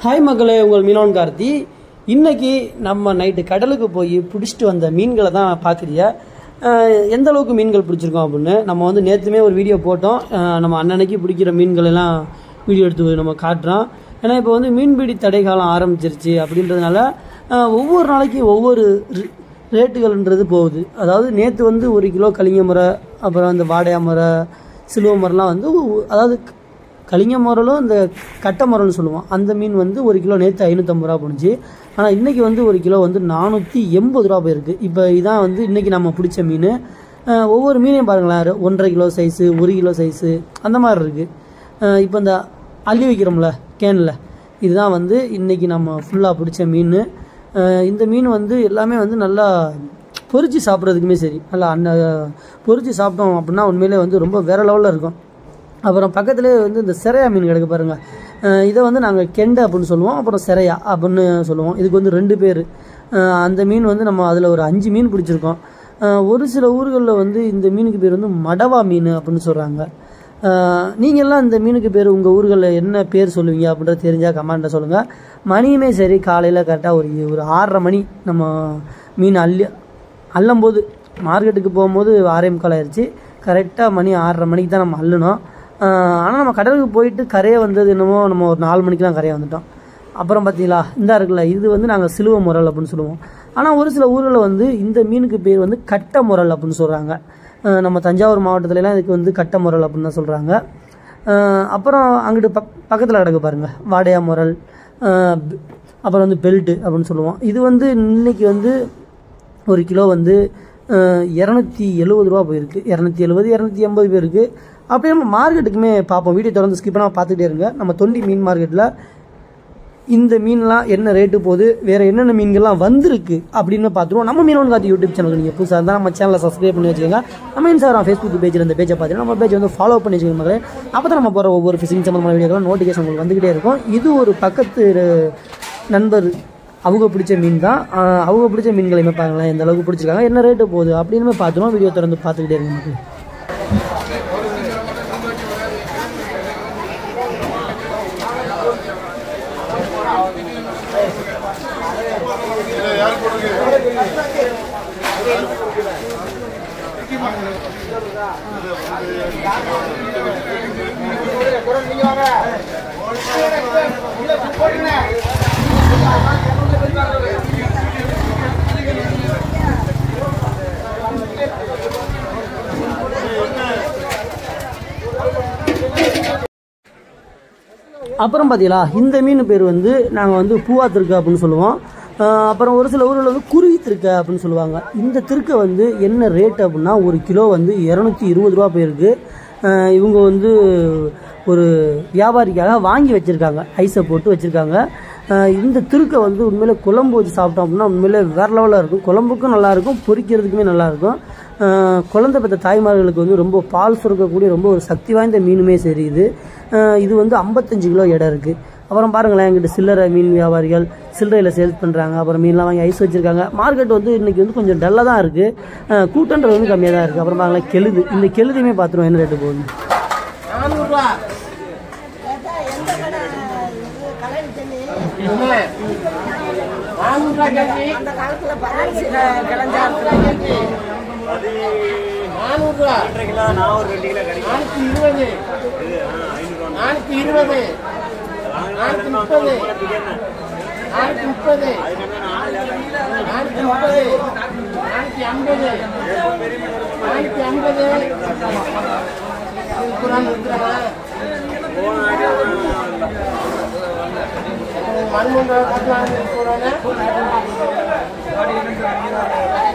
hi மக்களே உங்கள் மீனோன் கார்த்தி இன்னைக்கு நம்ம நைட்டு கடலுக்கு போய் பிடிச்சிட்டு வந்த மீன்களை தான் பார்க்குறிய எந்த அளவுக்கு மீன்கள் பிடிச்சிருக்கோம் அப்படின்னு நம்ம வந்து நேற்றுமே ஒரு வீடியோ போட்டோம் அஹ் நம்ம அன்னன்னைக்கு பிடிக்கிற மீன்கள் எல்லாம் வீடியோ எடுத்து நம்ம காட்டுறோம் ஏன்னா இப்போ வந்து மீன்பிடி தடை காலம் ஆரம்பிச்சிருச்சு அப்படின்றதுனால அஹ் ஒவ்வொரு நாளைக்கு ஒவ்வொரு ரி- ரேட்டுகள்ன்றது போகுது அதாவது நேற்று வந்து ஒரு கிலோ கலிங்க முறை அப்புறம் அந்த வாடையா முறை சிலுவ முறைலாம் வந்து ஒ- அதாவது கலிங்க முரலும் இந்த கட்டை முரல்னு சொல்லுவோம் அந்த மீன் வந்து ஒரு கிலோ நேற்று ஐநூற்றம்பது ரூபா போணுச்சு ஆனால் இன்றைக்கி வந்து ஒரு கிலோ வந்து நானூற்றி எண்பது ரூபா போயிருக்கு இப்போ இதான் வந்து இன்றைக்கி நம்ம பிடிச்ச மீன் அஹ் ஒவ்வொரு மீனையும் பாருங்களேன் ரெ- ஒன்றரை கிலோ சைஸு ஒரு கிலோ சைஸு அந்த மாதிரி இருக்குது இப்போ இந்த அள்ளி வைக்கிறோம்ல கேனில் இதுதான் வந்து இன்றைக்கி நம்ம ஃபுல்லாக பிடிச்ச மீன் அஹ் இந்த மீன் வந்து எல்லாமே வந்து நல்லா பொரிச்சு சாப்பிட்றதுக்குமே சரி நல்லா அன்ன பொரிச்சு சாப்பிட்டோம் அப்படின்னா உண்மையிலே வந்து ரொம்ப வேற லெவலில் இருக்கும் அப்புறம் பக்கத்துலேயே வந்து இந்த சிறையா மீன் கிடக்கு பாருங்க அஹ் இதை வந்து நாங்கள் கெண்டை அப்படின்னு சொல்லுவோம் அப்புறம் சிறையா அப்படின்னு சொல்லுவோம் இதுக்கு வந்து ரெண்டு பேர் அந்த மீன் வந்து நம்ம அதில் ஒரு அஞ்சு மீன் பிடிச்சிருக்கோம் அஹ் ஒரு சில ஊர்களில் வந்து இந்த மீனுக்கு பேர் வந்து மடவா மீன் அப்படின்னு சொல்கிறாங்க நீங்கள்லாம் இந்த மீனுக்கு பேர் உங்கள் ஊர்களில் என்ன பேர் சொல்லுவீங்க அப்படின்றது தெரிஞ்சால் கமெண்ட்டில் சொல்லுங்கள் மணியுமே சரி காலையில் கரெக்டாக ஒரு ஒரு ஆறரை மணி நம்ம மீன் அள்ளி அள்ளும்போது மார்க்கெட்டுக்கு போகும்போது ஆறே முக்கால் ஆயிடுச்சு கரெக்டாக மணி ஆறரை மணிக்கு தான் நம்ம அள்ளணும் ஆனால் நம்ம கடலுக்கு போயிட்டு கரையை வந்தது என்னமோ நம்ம ஒரு நாலு மணிக்கெலாம் கரையை வந்துட்டோம் அப்புறம் பார்த்தீங்களா இந்த இருக்குல்ல இது வந்து நாங்கள் சிலுவ முரல் அப்படின்னு சொல்லுவோம் ஆனால் ஒரு சில ஊர்களில் வந்து இந்த மீனுக்கு பேர் வந்து கட்ட முரல் அப்படின்னு சொல்கிறாங்க நம்ம தஞ்சாவூர் மாவட்டத்துலலாம் இதுக்கு வந்து கட்ட முரல் அப்படின்னு தான் சொல்கிறாங்க அப்புறம் அங்கிட்டு பக் பக்கத்தில் கிடக்கு பாருங்கள் வாடையா முரல் அஹ் ப- அப்புறம் வந்து பெல்ட்டு அப்படின்னு சொல்லுவோம் இது வந்து இன்னைக்கு வந்து ஒரு கிலோ வந்து இரநூத்தி எழுபது ரூபா போயிருக்கு இரநூத்தி எழுபது இரநூத்தி எண்பது பேருக்கு அப்படியே நம்ம மார்க்கெட்டுக்குமே பார்ப்போம் வீடியோ தொடர்ந்து ஸ்கிப் பண்ணாமல் பார்த்துக்கிட்டே இருங்க நம்ம தொண்டி மீன் மார்க்கெட்டில் இந்த மீன்லாம் என்ன ரேட்டு போகுது வேறு என்னென்ன மீன்கள்லாம் வந்திருக்கு அப்படின்னு பார்த்துருவோம் நம்ம மீனோன் காத்து யூடியூப் சேனல் நீங்கள் புதுசாக இருந்தால் நம்ம சேனலை சப்ஸ்கிரைப் பண்ணி வச்சுக்கோங்க நம்ம இன்ஸ்டாகிராம் ஃபேஸ்புக் பேஜில் இந்த பேஜை பார்த்துட்டு நம்ம பேஜை வந்து ஃபாலோ பண்ணி வச்சுக்கோங்க மக்களே அப்போ தான் நம்ம போகிற ஒவ்வொரு ஃபிஷிங் சம்மந்தமான வீடியோக்களும் நோட்டிஃபிகேஷன் உங்களுக்கு வந்துக்கிட்டே இருக்கும் இது ஒரு பக்கத்து நண்பர் அவங்க பிடிச்ச மீன் தான் ஆஹ் அவங்க பிடிச்ச மீன்களையுமே பாருங்களேன் எந்த அளவுக்கு பிடிச்சிருக்காங்க என்ன ரேட்டு போகுது அப்படின்னு பார்த்துருவோம் வீடியோ தொடர்ந்து பார்த்துக்கிட்டே இருங்க மக்களே அப்புறம் பார்த்தீங்களா இந்த மீன் பேர் வந்து நாங்கள் வந்து பூவா திருக்க அப்படின்னு சொல்லுவோம் ஆஹ் அப்புறம் ஒரு சில ஊரில் வந்து குருவி திருக்க அப்படின்னு சொல்லுவாங்க இந்த திருக்க வந்து என்ன ரேட் அப்படின்னா ஒரு கிலோ வந்து இரநூத்தி இருபது ரூபா போயிருக்கு ஆஹ் இவங்க வந்து ஒரு வியாபாரிக்காக வாங்கி வச்சுருக்காங்க ஐஸை போட்டு வச்சுருக்காங்க இந்த திருக்கை வந்து உண்மையிலே குழம்பு வச்சு சாப்பிட்டோம் அப்படின்னா உண்மையிலே வேறு லெவலில் இருக்கும் குழம்புக்கும் நல்லாயிருக்கும் பொரிக்கிறதுக்குமே நல்லாயிருக்கும் ஆஹ் குழந்தை பெற்ற தாய்மார்களுக்கு வந்து ரொம்ப பால் சுரக்கக்கூடிய ரொம்ப ஒரு சக்தி வாய்ந்த மீனுமே சரி இது ஆஹ் இது வந்து ஐம்பத்தஞ்சு கிலோ இடம் இருக்குது அப்புறம் பாருங்களேன் எங்கிட்ட சில்லறை மீன் வியாபாரிகள் சில்லறையில் சேல்ஸ் பண்ணுறாங்க அப்புறம் மீன்லாம் வாங்கி ஐஸ் வச்சுருக்காங்க மார்க்கெட் வந்து இன்றைக்கி வந்து கொஞ்சம் டல்லாக தான் இருக்குது கூட்டன்றது வந்து கம்மியாக தான் இருக்குது அப்புறம் பாருங்களேன் கெழுது இந்த கெழுதையுமே பார்த்துருவோம் என்ன ரேட்டு போகுது அந்த காலத்துல பரவாயில்ல கிளஞ்சா இருக்கிறாங்க நானூத்தி இருபது நானூத்தி இருபது நானூத்தி முப்பது நானூத்தி முப்பது நானூத்தி முப்பது நானூத்தி ஐம்பது நானூத்தி ஐம்பது குரான் இருக்கிறாங்க மண்முண்டை கட்டலாம் குரான